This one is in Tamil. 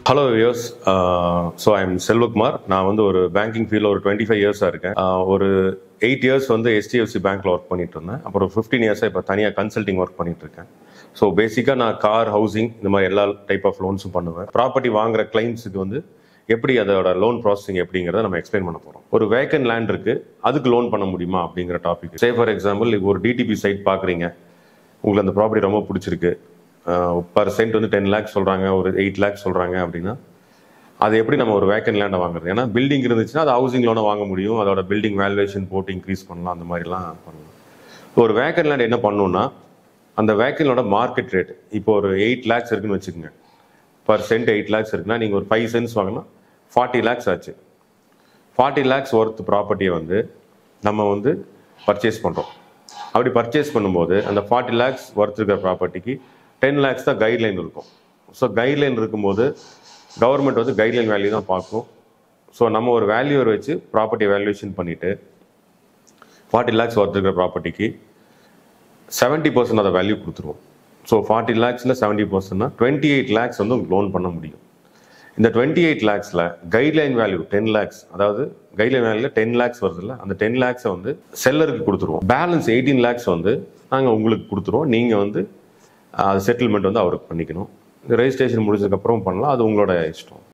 hello viewers so I am Selvakumar நான் வந்து ஒரு பேங்கிங் ஃபீல்டில் ஒரு டுவெண்ட்டி ஃபைவ் இயர்ஸாக இருக்கேன் Uh, ஒரு எயிட் இயர்ஸ் வந்து HDFC பேங்க்கில் ஒர்க் பண்ணிட்டு இருந்தேன் அப்புறம் ஃபிஃப்டீன் இயர்ஸாக இப்போ தனியாக கன்சல்டிங் ஒர்க் பண்ணிட்டு இருக்கேன் ஸோ பேசிக்காக நான் கார் ஹவுசிங் இந்த மாதிரி எல்லா டைப் ஆஃப் லோன்ஸும் பண்ணுவேன் ப்ராப்பர்ட்டி வாங்குற கிளைம்ஸுக்கு வந்து எப்படி அதோட லோன் ப்ராசஸிங் எப்படிங்கிறத நம்ம எக்ஸ்பிளைன் பண்ண போகிறோம் ஒரு வேக்கன் லேண்ட் இருக்கு அதுக்கு லோன் பண்ண முடியுமா அப்படிங்கிற டாபிக் சே ஃபார் எக்ஸாம்பிள் ஒரு டிடிபி சைட் பார்க்குறீங்க உங்களுக்கு அந்த ப்ராப்பர்ட்டி ரொம்ப பிடிச்சிருக்கு பர் சென்ட் வந்து டென் லேக்ஸ் சொல்கிறாங்க ஒரு எயிட் லேக்ஸ் சொல்கிறாங்க அப்படின்னா அது எப்படி நம்ம ஒரு வேக்கன் லேண்டை வாங்குறது ஏன்னா பில்டிங் இருந்துச்சுன்னா அது ஹவுசிங் லோனை வாங்க முடியும் அதோட பில்டிங் வேல்யூவேஷன் போட்டு இன்க்ரீஸ் பண்ணலாம் அந்த மாதிரிலாம் பண்ணலாம் ஒரு வேக்கன் லேண்ட் என்ன பண்ணணும்னா அந்த வேக்கனோட மார்க்கெட் ரேட் இப்போ ஒரு எயிட் லேக்ஸ் இருக்குன்னு வச்சுக்கோங்க பர் சென்ட் எயிட் லேக்ஸ் இருக்குன்னா நீங்கள் ஒரு ஃபைவ் சென்ட்ஸ் வாங்கினா ஃபார்ட்டி லேக்ஸ் ஆச்சு ஃபார்ட்டி லேக்ஸ் ஒர்த் ப்ராப்பர்ட்டியை வந்து நம்ம வந்து பர்ச்சேஸ் பண்ணுறோம் அப்படி பர்ச்சேஸ் பண்ணும்போது அந்த ஃபார்ட்டி லேக்ஸ் ஒர்த் இருக்கிற ப்ராப்பர்ட்டிக்கு டென் லேக்ஸ் தான் கைட்லைன் இருக்கும் ஸோ கைட்லைன் இருக்கும்போது கவர்மெண்ட் வந்து கைட்லைன் வேல்யூ தான் பார்க்கும் ஸோ நம்ம ஒரு வேல்யூவர் வச்சு ப்ராப்பர்ட்டி வேல்யூவேஷன் பண்ணிவிட்டு ஃபார்ட்டி லேக்ஸ் ஒர்த் இருக்கிற ப்ராப்பர்ட்டிக்கு செவன்ட்டி பர்சன்ட் அதை வேல்யூ கொடுத்துருவோம் ஸோ ஃபார்ட்டி லேக்ஸில் செவன்ட்டி பர்சன்ட்னா டுவெண்ட்டி எயிட் லேக்ஸ் வந்து லோன் பண்ண முடியும் இந்த டுவெண்ட்டி எயிட் லேக்ஸில் கைட்லைன் வேல்யூ டென் லேக்ஸ் அதாவது கைட்லைன் வேல்யூல டென் லேக்ஸ் வருதுல்ல அந்த டென் லேக்ஸை வந்து செல்லருக்கு கொடுத்துருவோம் பேலன்ஸ் எயிட்டீன் லேக்ஸ் வந்து நாங்கள் உங்களுக்கு கொடுத்துருவோம் நீங்கள் வந்து அது செட்டில்மெண்ட் வந்து அவருக்கு பண்ணிக்கணும் ரெஜிஸ்ட்ரேஷன் முடிஞ்சதுக்கப்புறம் பண்ணலாம் அது உங்களோட இஷ்டம்